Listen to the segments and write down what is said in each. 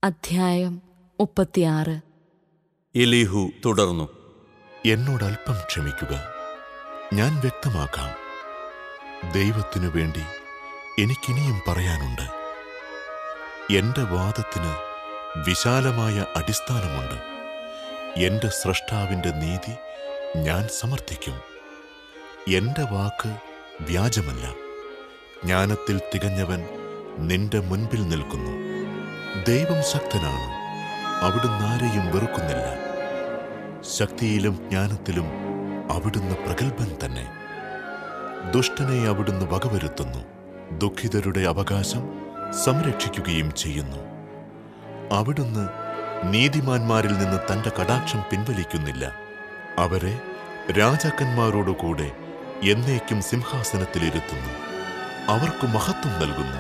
അധ്യായം മുപ്പത്തിയാറ് എലീഹു തുടർന്നു എന്നോട് അല്പം ക്ഷമിക്കുക ഞാൻ വ്യക്തമാക്കാം ദൈവത്തിനു വേണ്ടി എനിക്കിനിയും പറയാനുണ്ട് എന്റെ വാദത്തിന് വിശാലമായ അടിസ്ഥാനമുണ്ട് എന്റെ സ്രഷ്ടാവിന്റെ നീതി ഞാൻ സമർത്ഥിക്കും എന്റെ വാക്ക് വ്യാജമല്ല ജ്ഞാനത്തിൽ തികഞ്ഞവൻ നിന്റെ മുൻപിൽ നിൽക്കുന്നു ദൈവം ശക്തനാണ് അവിടുന്ന് ആരെയും വെറുക്കുന്നില്ല ശക്തിയിലും ജ്ഞാനത്തിലും അവിടുന്ന് പ്രഗത്ഭൻ തന്നെ ദുഷ്ടനെ അവിടുന്ന് വകവരുത്തുന്നു ദുഃഖിതരുടെ അവകാശം സംരക്ഷിക്കുകയും ചെയ്യുന്നു അവിടുന്ന് നീതിമാന്മാരിൽ നിന്ന് തന്റെ കടാക്ഷം പിൻവലിക്കുന്നില്ല അവരെ രാജാക്കന്മാരോടുകൂടെ എന്നേക്കും സിംഹാസനത്തിലിരുത്തുന്നു അവർക്ക് മഹത്വം നൽകുന്നു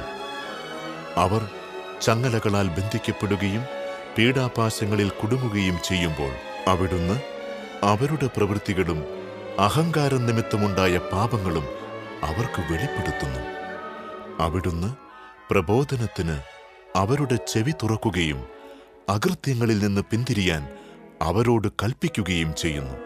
അവർ ചങ്ങലകളാൽ ബന്ധിക്കപ്പെടുകയും പീഡാപാശങ്ങളിൽ കുടുങ്ങുകയും ചെയ്യുമ്പോൾ അവിടുന്ന് അവരുടെ പ്രവൃത്തികളും അഹങ്കാരം നിമിത്തമുണ്ടായ പാപങ്ങളും അവർക്ക് വെളിപ്പെടുത്തുന്നു അവിടുന്ന് പ്രബോധനത്തിന് അവരുടെ ചെവി തുറക്കുകയും അകൃത്യങ്ങളിൽ നിന്ന് പിന്തിരിയാൻ അവരോട് കൽപ്പിക്കുകയും ചെയ്യുന്നു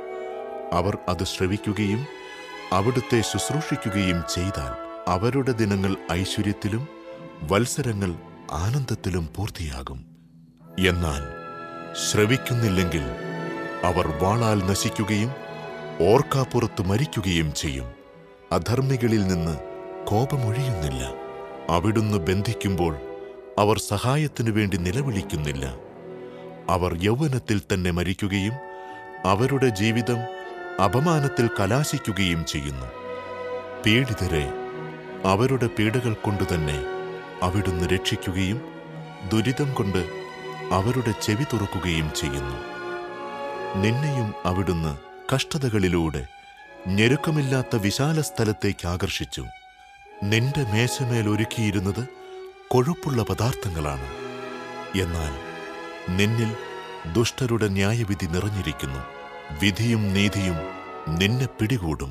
അവർ അത് ശ്രവിക്കുകയും അവിടുത്തെ ശുശ്രൂഷിക്കുകയും ചെയ്താൽ അവരുടെ ദിനങ്ങൾ ഐശ്വര്യത്തിലും വത്സരങ്ങൾ ആനന്ദത്തിലും പൂർത്തിയാകും എന്നാൽ ശ്രവിക്കുന്നില്ലെങ്കിൽ അവർ വാളാൽ നശിക്കുകയും ഓർക്കാപ്പുറത്ത് മരിക്കുകയും ചെയ്യും അധർമ്മികളിൽ നിന്ന് കോപമൊഴിയുന്നില്ല അവിടുന്ന് ബന്ധിക്കുമ്പോൾ അവർ സഹായത്തിനു വേണ്ടി നിലവിളിക്കുന്നില്ല അവർ യൗവനത്തിൽ തന്നെ മരിക്കുകയും അവരുടെ ജീവിതം അപമാനത്തിൽ കലാശിക്കുകയും ചെയ്യുന്നു പീഡിതരെ അവരുടെ പീഡകൾ കൊണ്ടുതന്നെ അവിടുന്ന് രക്ഷിക്കുകയും ദുരിതം കൊണ്ട് അവരുടെ ചെവി തുറക്കുകയും ചെയ്യുന്നു നിന്നെയും അവിടുന്ന് കഷ്ടതകളിലൂടെ ഞെരുക്കമില്ലാത്ത വിശാല സ്ഥലത്തേക്ക് ആകർഷിച്ചു നിന്റെ മേശമേൽ ഒരുക്കിയിരുന്നത് കൊഴുപ്പുള്ള പദാർത്ഥങ്ങളാണ് എന്നാൽ നിന്നിൽ ദുഷ്ടരുടെ ന്യായവിധി നിറഞ്ഞിരിക്കുന്നു വിധിയും നീതിയും നിന്നെ പിടികൂടും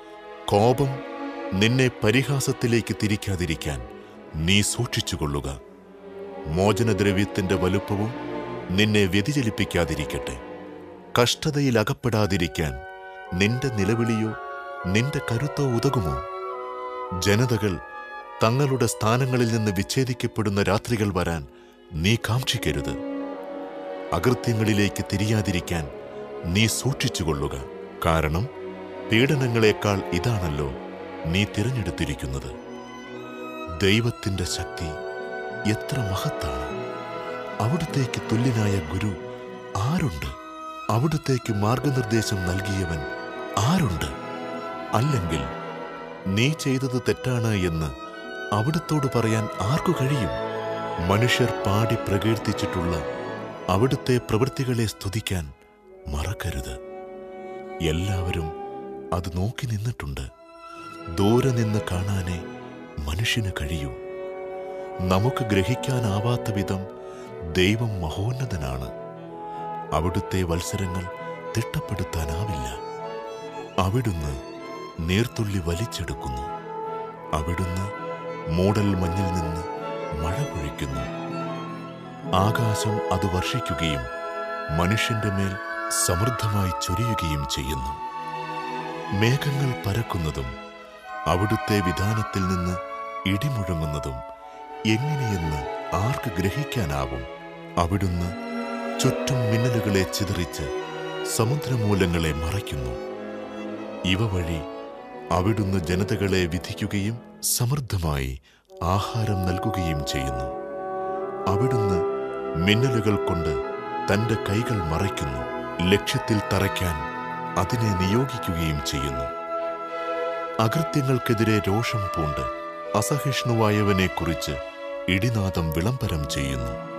കോപം നിന്നെ പരിഹാസത്തിലേക്ക് തിരിക്കാതിരിക്കാൻ നീ സൂക്ഷിച്ചുകൊള്ളുക മോചനദ്രവ്യത്തിന്റെ വലുപ്പവും നിന്നെ വ്യതിചലിപ്പിക്കാതിരിക്കട്ടെ കഷ്ടതയിൽ അകപ്പെടാതിരിക്കാൻ നിന്റെ നിലവിളിയോ നിന്റെ കരുത്തോ ഉതകുമോ ജനതകൾ തങ്ങളുടെ സ്ഥാനങ്ങളിൽ നിന്ന് വിച്ഛേദിക്കപ്പെടുന്ന രാത്രികൾ വരാൻ നീ കാക്ഷിക്കരുത് അകൃത്യങ്ങളിലേക്ക് തിരിയാതിരിക്കാൻ നീ സൂക്ഷിച്ചുകൊള്ളുക കാരണം പീഡനങ്ങളെക്കാൾ ഇതാണല്ലോ നീ തിരഞ്ഞെടുത്തിരിക്കുന്നത് ദൈവത്തിന്റെ ശക്തി എത്ര മഹത്താണ് അവിടുത്തേക്ക് തുല്യനായ ഗുരു ആരുണ്ട് അവിടുത്തേക്ക് മാർഗനിർദ്ദേശം നൽകിയവൻ ആരുണ്ട് അല്ലെങ്കിൽ നീ ചെയ്തത് തെറ്റാണ് എന്ന് അവിടുത്തോട് പറയാൻ ആർക്കു കഴിയും മനുഷ്യർ പാടി പ്രകീർത്തിച്ചിട്ടുള്ള അവിടുത്തെ പ്രവൃത്തികളെ സ്തുതിക്കാൻ മറക്കരുത് എല്ലാവരും അത് നോക്കി നിന്നിട്ടുണ്ട് ദൂരെ നിന്ന് കാണാനേ മനുഷ്യന് കഴിയൂ നമുക്ക് ഗ്രഹിക്കാനാവാത്ത വിധം ദൈവം മഹോന്നതനാണ് അവിടുത്തെ വത്സരങ്ങൾ തിട്ടപ്പെടുത്താനാവില്ല അവിടുന്ന് നീർത്തുള്ളി വലിച്ചെടുക്കുന്നു അവിടുന്ന് മൂടൽ മഞ്ഞിൽ നിന്ന് മഴ പൊഴിക്കുന്നു ആകാശം അത് വർഷിക്കുകയും മനുഷ്യന്റെ മേൽ സമൃദ്ധമായി ചൊരിയുകയും ചെയ്യുന്നു മേഘങ്ങൾ പരക്കുന്നതും അവിടുത്തെ വിധാനത്തിൽ നിന്ന് ഇടിമുഴങ്ങുന്നതും എങ്ങനെയെന്ന് ആർക്ക് ഗ്രഹിക്കാനാവും അവിടുന്ന് ചുറ്റും മിന്നലുകളെ ചിതറിച്ച് സമുദ്രമൂലങ്ങളെ മറയ്ക്കുന്നു ഇവ വഴി അവിടുന്ന് ജനതകളെ വിധിക്കുകയും സമൃദ്ധമായി ആഹാരം നൽകുകയും ചെയ്യുന്നു അവിടുന്ന് മിന്നലുകൾ കൊണ്ട് തന്റെ കൈകൾ മറയ്ക്കുന്നു ലക്ഷ്യത്തിൽ തറയ്ക്കാൻ അതിനെ നിയോഗിക്കുകയും ചെയ്യുന്നു അകൃത്യങ്ങൾക്കെതിരെ രോഷം പൂണ്ട് അസഹിഷ്ണുവായവനെക്കുറിച്ച് ഇടിനാദം വിളംബരം ചെയ്യുന്നു